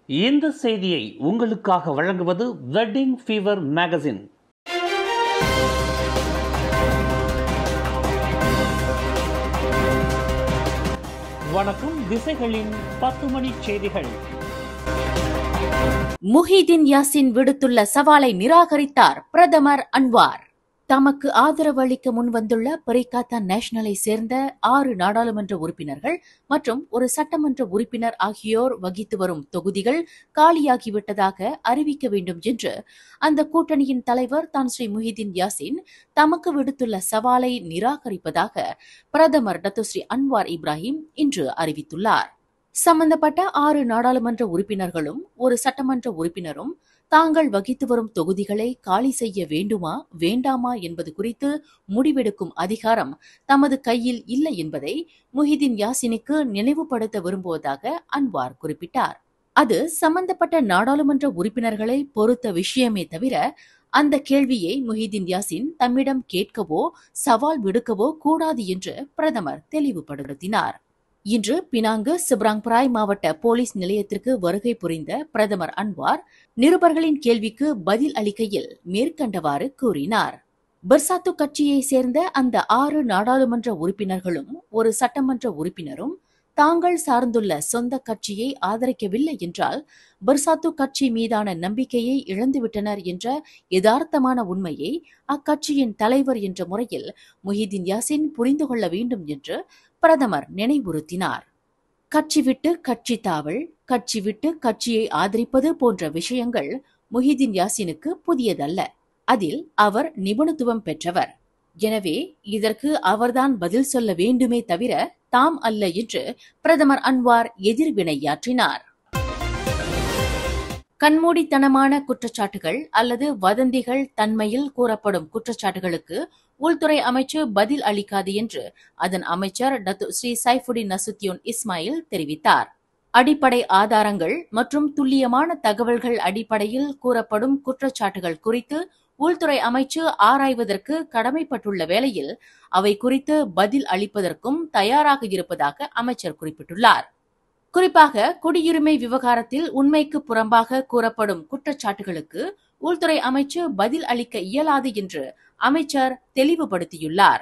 இந்த செய்தியை உங்களுக்காக வழங்குவது வெட்டிங் ஃபீவர் மேகசின் வணக்கம் திசைகளின் பத்து மணி செய்திகள் முஹிதீன் யாசின் விடுத்துள்ள சவாலை நிராகரித்தார் பிரதமர் அன்வார் தமக்கு ஆதரவு அளிக்க முன்வந்துள்ள பரிகாத்தா நேஷனலை சேர்ந்த ஆறு நாடாளுமன்ற உறுப்பினர்கள் மற்றும் ஒரு சட்டமன்ற உறுப்பினர் ஆகியோர் வகித்து வரும் தொகுதிகள் காலியாகிவிட்டதாக அறிவிக்க வேண்டும் என்று அந்த கூட்டணியின் தலைவர் தான் ஸ்ரீ முஹிதீன் யாசின் தமக்கு விடுத்துள்ள சவாலை நிராகரிப்பதாக பிரதமர் டத்துஸ்ரீ அன்வார் இப்ராஹிம் இன்று அறிவித்துள்ளார் சம்பந்தப்பட்ட ஆறு நாடாளுமன்ற உறுப்பினர்களும் ஒரு சட்டமன்ற உறுப்பினரும் தாங்கள் வகித்து வரும் தொகுதிகளை காலி செய்ய வேண்டுமா வேண்டாமா என்பது குறித்து முடிவெடுக்கும் அதிகாரம் தமது கையில் இல்லை என்பதை முஹிதீன் யாசினுக்கு நினைவுபடுத்த விரும்புவதாக அன்வார் குறிப்பிட்டார் அது சம்பந்தப்பட்ட நாடாளுமன்ற உறுப்பினர்களை பொறுத்த விஷயமே தவிர அந்த கேள்வியை முஹிதீன் யாசின் தம்மிடம் கேட்கவோ சவால் விடுக்கவோ கூடாது என்று பிரதமர் தெளிவுபடுத்தினார் இன்று பினாங்கு சிப்ராங்பராய் மாவட்ட போலீஸ் நிலையத்திற்கு வருகை புரிந்த பிரதமர் அன்வார் நிருபர்களின் கேள்விக்கு பதில் அளிக்கையில் மேற்கண்டவாறு கூறினார் பர்சாத்து கட்சியை சேர்ந்த அந்த ஆறு நாடாளுமன்ற உறுப்பினர்களும் ஒரு சட்டமன்ற உறுப்பினரும் தாங்கள் சார்ந்துள்ள சொந்த கட்சியை ஆதரிக்கவில்லை என்றால் பர்சாத்து கட்சி மீதான நம்பிக்கையை இழந்துவிட்டனர் என்ற யதார்த்தமான உண்மையை அக்கட்சியின் தலைவர் என்ற முறையில் முஹிதீன் யாசின் புரிந்து கொள்ள வேண்டும் என்று பிரதமர் நினைவுறுத்தினார் கட்சி விட்டு கட்சி தாவல் கட்சி விட்டு கட்சியை ஆதரிப்பது போன்ற விஷயங்கள் முஹிதீன் யாசினுக்கு புதியதல்ல அதில் அவர் நிபுணத்துவம் பெற்றவர் எனவே இதற்கு அவர்தான் பதில் சொல்ல வேண்டுமே தவிர தாம் அல்ல என்று பிரதமர் அன்வார் எதிர்வினையாற்றினார் கண்மூடித்தனமான குற்றச்சாட்டுகள் அல்லது வதந்திகள் தன்மையில் கூறப்படும் குற்றச்சாட்டுகளுக்கு உள்துறை அமைச்சு பதில் அளிக்காது என்று அதன் அமைச்சர் Datuk Seri Saifuddin Nasution Ismail தெரிவித்தார் அடிப்படை ஆதாரங்கள் மற்றும் துல்லியமான தகவல்கள் அடிப்படையில் கூறப்படும் குற்றச்சாட்டுகள் குறித்து உள்துறை அமைச்சு ஆராய்வதற்கு கடமைப்பட்டுள்ள வேளையில் அவை குறித்து பதில் அளிப்பதற்கும் தயாராக இருப்பதாக அமைச்சர் குறிப்பிட்டுள்ளார் குறிப்பாக குடியுரிமை விவகாரத்தில் உண்மைக்கு புறம்பாக கூறப்படும் குற்றச்சாட்டுகளுக்கு உள்துறை அமைச்சு பதில் அளிக்க இயலாது என்று அமைச்சர் தெளிவுபடுத்தியுள்ளார்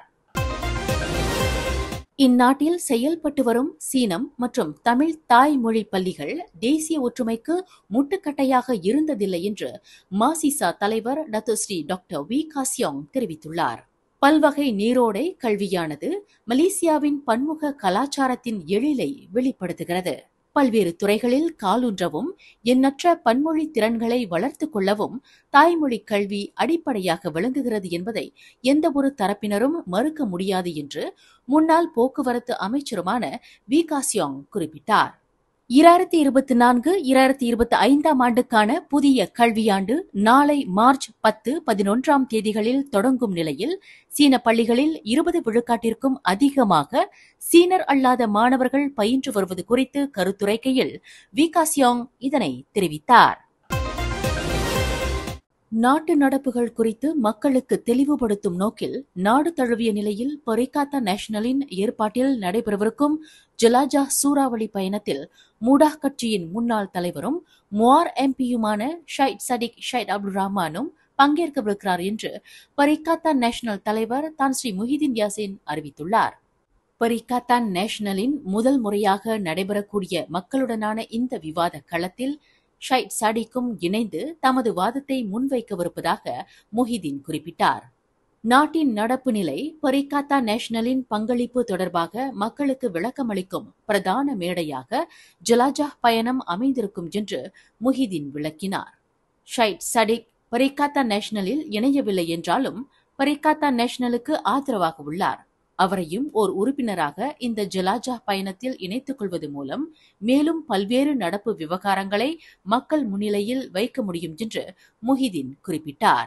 இந்நாட்டில் செயல்பட்டு வரும் சீனம் மற்றும் தமிழ் தாய்மொழி பள்ளிகள் தேசிய ஒற்றுமைக்கு முட்டுக்கட்டையாக இருந்ததில்லை என்று மாசிசா தலைவர் டத்துஸ்ரீ டாக்டர் வி காசியோங் தெரிவித்துள்ளார் பல்வகை நீரோடை கல்வியானது மலேசியாவின் பன்முக கலாச்சாரத்தின் எழிலை வெளிப்படுத்துகிறது பல்வேறு துறைகளில் காலூன்றவும் எண்ணற்ற பன்மொழி திறன்களை வளர்த்துக் கொள்ளவும் தாய்மொழி கல்வி அடிப்படையாக விளங்குகிறது என்பதை எந்த ஒரு தரப்பினரும் மறுக்க முடியாது என்று முன்னாள் போக்குவரத்து அமைச்சருமான வி காசியோங் குறிப்பிட்டார் இராயிரத்தி இருபத்தி நான்கு இராயிரத்தி இருபத்தி ஐந்தாம் ஆண்டுக்கான புதிய கல்வியாண்டு நாளை மார்ச் பத்து பதினொன்றாம் தேதிகளில் தொடங்கும் நிலையில் சீன பள்ளிகளில் இருபது விழுக்காட்டிற்கும் அதிகமாக சீனர் அல்லாத மாணவர்கள் பயின்று வருவது குறித்து கருத்துரைக்கையில் வி காசியோங் இதனை தெரிவித்தார் நாட்டு நடப்புகள் குறித்து மக்களுக்கு தெளிவுபடுத்தும் நோக்கில் நாடு தழுவிய நிலையில் பொரிகாத்தா நேஷனலின் ஏற்பாட்டில் நடைபெறவிருக்கும் ஜலாஜா சூறாவளி பயணத்தில் மூடா கட்சியின் முன்னாள் தலைவரும் முவார் எம்பியுமான ஷைட் சடிக் ஷைட் அப்துல் ரஹ்மானும் பங்கேற்கவிருக்கிறார் என்று பரிகாத்தா நேஷனல் தலைவர் தான் ஸ்ரீ முஹிதீன் யாசின் அறிவித்துள்ளார் பரிகாத்தான் நேஷனலின் முதல் முறையாக நடைபெறக்கூடிய மக்களுடனான இந்த விவாத களத்தில் ஷைட் சாடிக்கும் இணைந்து தமது வாதத்தை முன்வைக்கவிருப்பதாக முஹிதீன் குறிப்பிட்டார் நாட்டின் நடப்பு நிலை பரிகாத்தா நேஷனலின் பங்களிப்பு தொடர்பாக மக்களுக்கு விளக்கமளிக்கும் பிரதான மேடையாக ஜலாஜா பயணம் அமைந்திருக்கும் என்று முஹிதீன் விளக்கினார் ஷைட் சடிக் பரிகாத்தா நேஷனலில் இணையவில்லை என்றாலும் பரிகாத்தா நேஷனலுக்கு ஆதரவாக உள்ளார் அவரையும் ஓர் உறுப்பினராக இந்த ஜலாஜா பயணத்தில் இணைத்துக் கொள்வது மூலம் மேலும் பல்வேறு நடப்பு விவகாரங்களை மக்கள் முன்னிலையில் வைக்க முடியும் என்று முஹிதீன் குறிப்பிட்டார்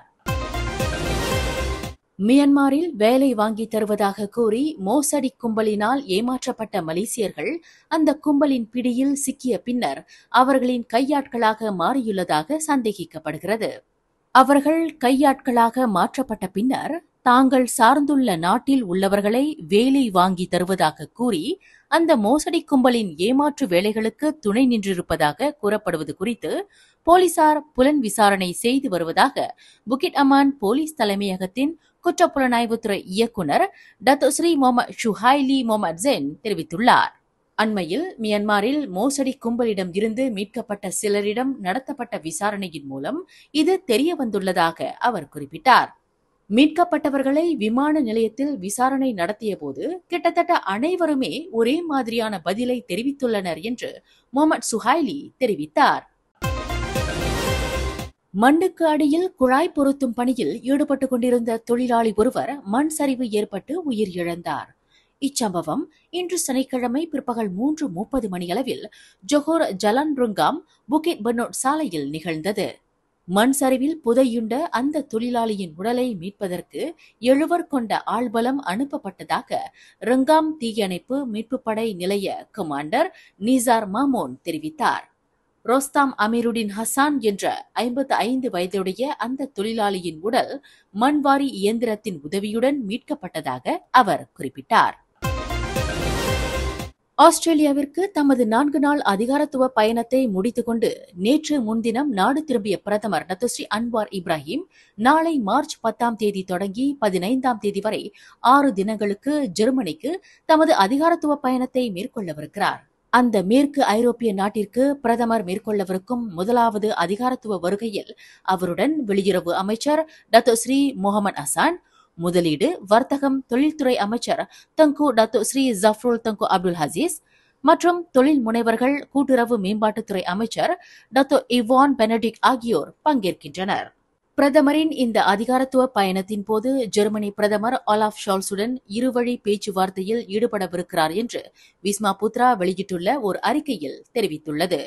மியன்மாரில் வேலை வாங்கி தருவதாக கூறி மோசடி கும்பலினால் ஏமாற்றப்பட்ட மலேசியர்கள் அந்த கும்பலின் பிடியில் சிக்கிய பின்னர் அவர்களின் கையாட்களாக மாறியுள்ளதாக சந்தேகிக்கப்படுகிறது அவர்கள் கையாட்களாக மாற்றப்பட்ட பின்னர் தாங்கள் சார்ந்துள்ள நாட்டில் உள்ளவர்களை வேலை வாங்கி தருவதாக கூறி அந்த மோசடி கும்பலின் ஏமாற்று வேலைகளுக்கு துணை நின்றிருப்பதாக கூறப்படுவது குறித்து போலீசார் புலன் விசாரணை செய்து வருவதாக புகிட் அமான் போலீஸ் தலைமையகத்தின் குற்றப்புலனாய்வுத்துறை இயக்குனர் Datuk Seri Mohamad Shuhaily Mohamad Zain தெரிவித்துள்ளார் அண்மையில் மியான்மரில் மோசடி கும்பலிடம் இருந்து மீட்கப்பட்ட சிலரிடம் நடத்தப்பட்ட விசாரணையின் மூலம் இது தெரிய வந்துள்ளதாக அவர் குறிப்பிட்டார் மீட்கப்பட்டவர்களை விமான நிலையத்தில் விசாரணை நடத்திய போது கிட்டத்தட்ட அனைவருமே ஒரே மாதிரியான பதிலை தெரிவித்துள்ளனர் என்று முகமது சுஹைலி தெரிவித்தார் மண்ணுக்கு அடியில் குழாய் பொருத்தும் பணியில் ஈடுபட்டுக் கொண்டிருந்த தொழிலாளி ஒருவர் மண் சரிவு ஏற்பட்டு உயிர் இழந்தார் இச்சம்பவம் இன்று சனிக்கிழமை பிற்பகல் மூன்று முப்பது மணியளவில் ஜொஹோர் ஜலன்ருங்காம் புகிட் பனோட் சாலையில் நிகழ்ந்தது மண் சரிவில் புதையுண்ட அந்த தொழிலாளியின் உடலை மீட்பதற்கு எழுவர் கொண்ட ஆள்பலம் அனுப்பப்பட்டதாக ரங்காம் தீயணைப்பு மீட்புப்படை நிலைய கமாண்டர் நிசார் மாமோன் தெரிவித்தார் ரோஸ்தாம் அமீருடின் ஹசான் என்ற ஐம்பத்து ஐந்து வயதுடைய அந்த தொழிலாளியின் உடல் மண்வாரி இயந்திரத்தின் உதவியுடன் மீட்கப்பட்டதாக அவர் குறிப்பிட்டார் ஆஸ்திரேலியாவிற்கு தமது நான்கு நாள் அதிகாரத்துவ பயணத்தை முடித்துக்கொண்டு நேற்று முன்தினம் நாடு திரும்பிய பிரதமர் நத்துஸ்ரீ அன்வார் இப்ராஹிம் நாளை மார்ச் பத்தாம் தேதி தொடங்கி பதினைந்தாம் தேதி வரை ஆறு தினங்களுக்கு ஜெர்மனிக்கு தமது அதிகாரத்துவ பயணத்தை மேற்கொள்ளவிருக்கிறார் அந்த மேற்கு ஐரோப்பிய நாட்டிற்கு பிரதமர் மேற்கொள்ளவிருக்கும் முதலாவது அதிகாரத்துவ வருகையில் அவருடன் வெளியுறவு அமைச்சர் டத்தோஸ்ரீ முகமது அசான் முதலீடு வர்த்தகம் தொழில்துறை அமைச்சர் தங்கு டத்தோ ஸ்ரீ ஜஃப்ருல் தங்கு அப்துல் ஹசீஸ் மற்றும் தொழில் முனைவர்கள் கூட்டுறவு மேம்பாட்டுத்துறை அமைச்சர் டத்தோ இவான் பெனடிக் ஆகியோர் பங்கேற்கின்றனர் பிரதமரின் இந்த அதிகாரத்துவ பயணத்தின் போது ஜெர்மனி பிரதமர் ஆலாஃப் ஷால்ஸுடன் இருவழி பேச்சுவார்த்தையில் ஈடுபடவிருக்கிறார் என்று விஸ்மா புத்ரா வெளியிட்டுள்ள ஒரு அறிக்கையில் தெரிவித்துள்ளது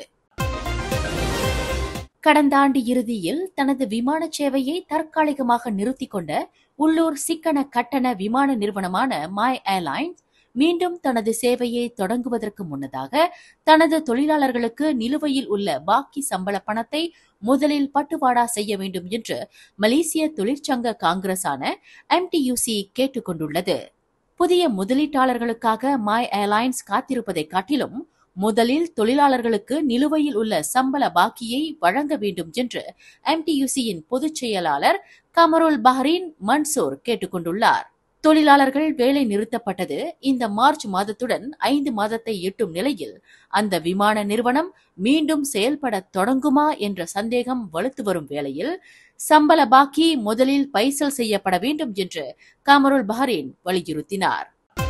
கடந்த ஆண்டு இறுதியில் தனது விமான சேவையை தற்காலிகமாக நிறுத்திக் கொண்ட உள்ளூர் சிக்கன கட்டண விமான நிறுவனமான மை ஏர்லைன்ஸ் மீண்டும் தனது சேவையை தொடங்குவதற்கு முன்னதாக தனது தொழிலாளர்களுக்கு நிலுவையில் உள்ள பாக்கி சம்பள பணத்தை முதலில் பட்டுவாடா செய்ய வேண்டும் என்று மலேசிய தொழிற்சங்க காங்கிரஸான எம்டியூசி கேட்டுக் கொண்டுள்ளது புதிய முதலீட்டாளர்களுக்காக மை ஏர்லைன்ஸ் காத்திருப்பதை காட்டிலும் முதலில் தொழிலாளர்களுக்கு நிலுவையில் உள்ள சம்பள பாக்கியை வழங்க வேண்டும் என்று எம்டியூசியின் பொதுச் செயலாளர் கமருல் பஹ்ரீன் மன்சூர் கேட்டுக்கொண்டுள்ளார் தொழிலாளர்கள் வேலை நிறுத்தப்பட்டது இந்த மார்ச் மாதத்துடன் ஐந்து மாதத்தை எட்டும் நிலையில் அந்த விமான நிறுவனம் மீண்டும் செயல்பட தொடங்குமா என்ற சந்தேகம் வலுத்து வரும் வேளையில் சம்பள பாக்கி முதலில் பைசல் செய்யப்பட வேண்டும் என்று கமருல் பஹ்ரீன் வலியுறுத்தினார்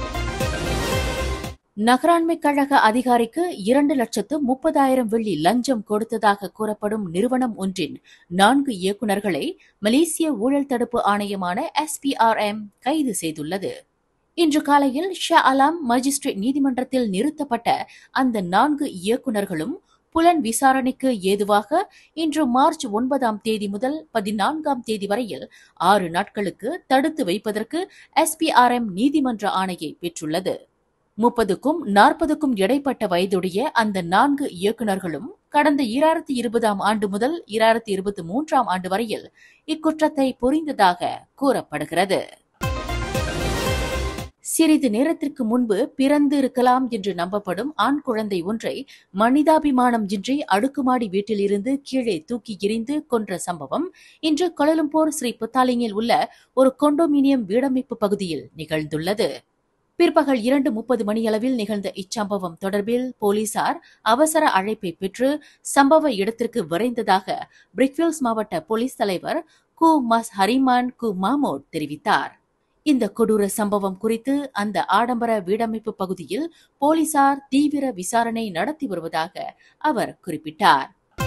நகராண்மை கழக அதிகாரிக்கு இரண்டு லட்சத்து முப்பதாயிரம் வெள்ளி லஞ்சம் கொடுத்ததாக கூறப்படும் நிறுவனம் ஒன்றின் நான்கு இயக்குநர்களை மலேசிய ஊழல் தடுப்பு ஆணையமான எஸ்பிஆர்எம் கைது செய்துள்ளது இன்று காலையில் ஷா அலாம் மஜிஸ்ட்ரேட் நீதிமன்றத்தில் நிறுத்தப்பட்ட அந்த நான்கு இயக்குநர்களும் புலன் விசாரணைக்கு ஏதுவாக இன்று மார்ச் ஒன்பதாம் தேதி முதல் பதினான்காம் தேதி வரையில் ஆறு நாட்களுக்கு தடுத்து வைப்பதற்கு எஸ்பிஆர்எம் நீதிமன்ற ஆணையை பெற்றுள்ளது முப்பதுக்கும் நாற்பதுக்கும் இடைப்பட்ட வயதுடைய அந்த நான்கு இயக்குநர்களும் கடந்த இராயிரத்தி இருபதாம் ஆண்டு முதல் இராயிரத்தி இருபத்தி மூன்றாம் ஆண்டு வரையில் இக்குற்றத்தை புரிந்ததாக கூறப்படுகிறது சிறிது நேரத்திற்கு முன்பு பிறந்து இருக்கலாம் என்று நம்பப்படும் ஆண் குழந்தை ஒன்றை மனிதாபிமானம் இன்றி அடுக்குமாடி வீட்டிலிருந்து கீழே தூக்கி எறிந்து கொன்ற சம்பவம் இன்று கொலலம்பூர் ஸ்ரீ புத்தாலிங்கில் உள்ள ஒரு கொண்டோமினியம் வீடமைப்பு பகுதியில் நிகழ்ந்துள்ளது பிற்பகல் இரண்டு முப்பது மணியளவில் நிகழ்ந்த இச்சம்பவம் தொடர்பில் போலீசார் அவசர அழைப்பை பெற்று சம்பவ இடத்திற்கு விரைந்ததாக பிரிக்வில்ஸ் மாவட்ட போலீஸ் தலைவர் கு மஸ் ஹரிமான் கு மாமோட் தெரிவித்தார் இந்த கொடூர சம்பவம் குறித்து அந்த ஆடம்பர வீடமைப்பு பகுதியில் போலீசார் தீவிர விசாரணை நடத்தி வருவதாக அவர் குறிப்பிட்டார்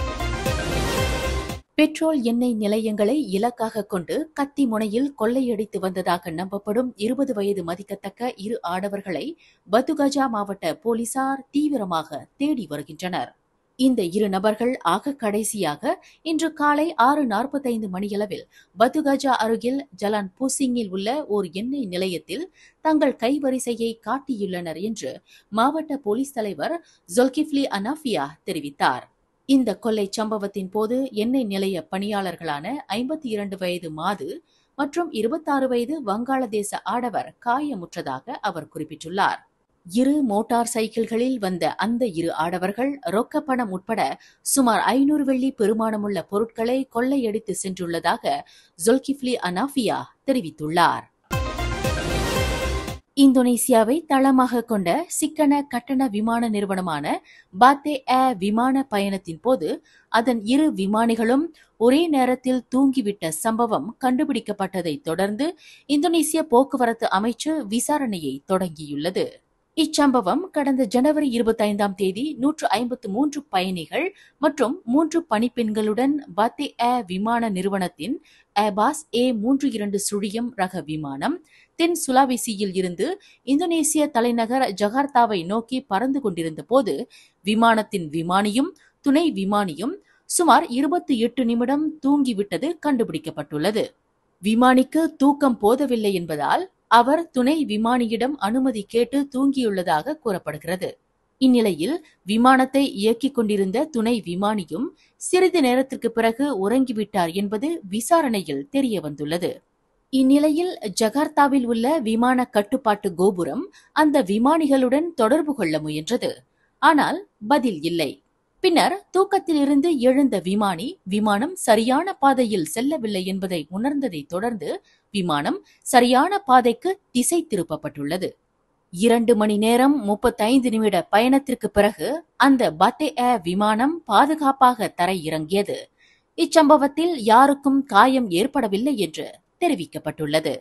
பெட்ரோல் எண்ணெய் நிலையங்களை இலக்காக கொண்டு கத்தி முனையில் கொள்ளையடித்து வந்ததாக நம்பப்படும் இருபது வயது மதிக்கத்தக்க இரு ஆடவர்களை பத்துகஜா மாவட்ட போலீசார் தீவிரமாக தேடி வருகின்றனர் இந்த இரு நபர்கள் ஆக கடைசியாக இன்று காலை ஆறு நாற்பத்தைந்து மணியளவில் பத்துகஜா அருகில் ஜலான் பூசிங்கில் உள்ள ஓர் எண்ணெய் நிலையத்தில் தங்கள் கைவரிசையை காட்டியுள்ளனர் என்று மாவட்ட போலீஸ் தலைவர் ஜொல்கிப்லி அனாஃபியா தெரிவித்தார் இந்த கொள்ளை சம்பவத்தின் போது எண்ணெய் நிலைய பணியாளர்களான ஐம்பத்தி இரண்டு வயது மாது மற்றும் இருபத்தாறு வயது வங்காளதேச ஆடவர் காயமுற்றதாக அவர் குறிப்பிட்டுள்ளார் இரு மோட்டார் சைக்கிள்களில் வந்த அந்த இரு ஆடவர்கள் ரொக்க பணம் உட்பட சுமார் ஐநூறு வெள்ளி பெருமானமுள்ள பொருட்களை கொள்ளையடித்து சென்றுள்ளதாக ஜொல்கிஃப்லி அனாஃபியா தெரிவித்துள்ளார் இந்தோனேசியாவை தளமாக கொண்ட சிக்கன கட்டண விமான நிறுவனமான பாத்தே ஏ விமான பயணத்தின் போது அதன் இரு விமானிகளும் ஒரே நேரத்தில் தூங்கிவிட்ட சம்பவம் கண்டுபிடிக்கப்பட்டதைத் தொடர்ந்து இந்தோனேசிய போக்குவரத்து அமைச்சு விசாரணையை தொடங்கியுள்ளது இச்சம்பவம் கடந்த ஜனவரி இருபத்தைந்தாம் தேதி நூற்று ஐம்பத்து மூன்று பயணிகள் மற்றும் மூன்று பணிப்பெண்களுடன் பாத்தே ஏ விமான நிறுவனத்தின் ஏபாஸ் ஏ மூன்று இரண்டு சுழியம் ரக விமானம் தென் சுலாவேசியில் இருந்து இந்தோனேசிய தலைநகர் ஜகார்த்தாவை நோக்கி பறந்து கொண்டிருந்த போது விமானத்தின் விமானியும் துணை விமானியும் சுமார் இருபத்தி எட்டு நிமிடம் தூங்கிவிட்டது கண்டுபிடிக்கப்பட்டுள்ளது விமானிக்கு தூக்கம் போதவில்லை என்பதால் அவர் துணை விமானியிடம் அனுமதி கேட்டு தூங்கியுள்ளதாக கூறப்படுகிறது இந்நிலையில் விமானத்தை இயக்கிக் கொண்டிருந்த துணை விமானியும் சிறிது நேரத்திற்கு பிறகு உறங்கிவிட்டார் என்பது விசாரணையில் தெரியவந்துள்ளது இந்நிலையில் ஜகார்த்தாவில் உள்ள விமான கட்டுப்பாட்டு கோபுரம் அந்த விமானிகளுடன் தொடர்பு கொள்ள முயன்றது ஆனால் பதில் இல்லை பின்னர் தூக்கத்திலிருந்து எழுந்த விமானி விமானம் சரியான பாதையில் செல்லவில்லை என்பதை உணர்ந்ததை தொடர்ந்து விமானம் சரியான பாதைக்கு திசை திருப்பப்பட்டுள்ளது இரண்டு மணி நேரம் முப்பத்தைந்து நிமிட பயணத்திற்கு பிறகு அந்த பத்தே ஏ விமானம் பாதுகாப்பாக தரை இறங்கியது இச்சம்பவத்தில் யாருக்கும் காயம் ஏற்படவில்லை என்று தெரிவிக்கப்பட்டுள்ளது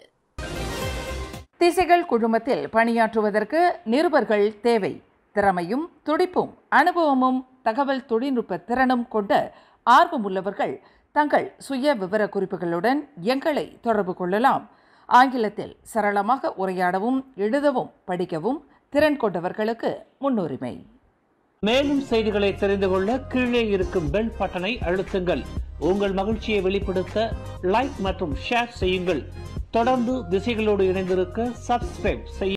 திசைகள் குழுமத்தில் பணியாற்றுவதற்கு நிருபர்கள் தேவை திறமையும் துடிப்பும் அனுபவமும் தகவல் தொழில்நுட்ப திறனும் கொண்ட ஆர்வமுள்ளவர்கள் தங்கள் சுய விவர குறிப்புகளுடன் எங்களை தொடர்பு கொள்ளலாம் ஆங்கிலத்தில் சரளமாக உரையாடவும் எழுதவும் படிக்கவும் திறன் கொண்டவர்களுக்கு முன்னுரிமை மேலும் செய்திகளை தெரிந்து கொள்ள கீழே இருக்கும் பெல் பட்டனை அழுத்துங்கள் உங்கள் மகிழ்ச்சியை வெளிப்படுத்த லைக் மற்றும் ஷேர் செய்யுங்கள் தொடர்ந்து திசைகளோடு இணைந்திருக்க சப்ஸ்கிரைப் செய்ய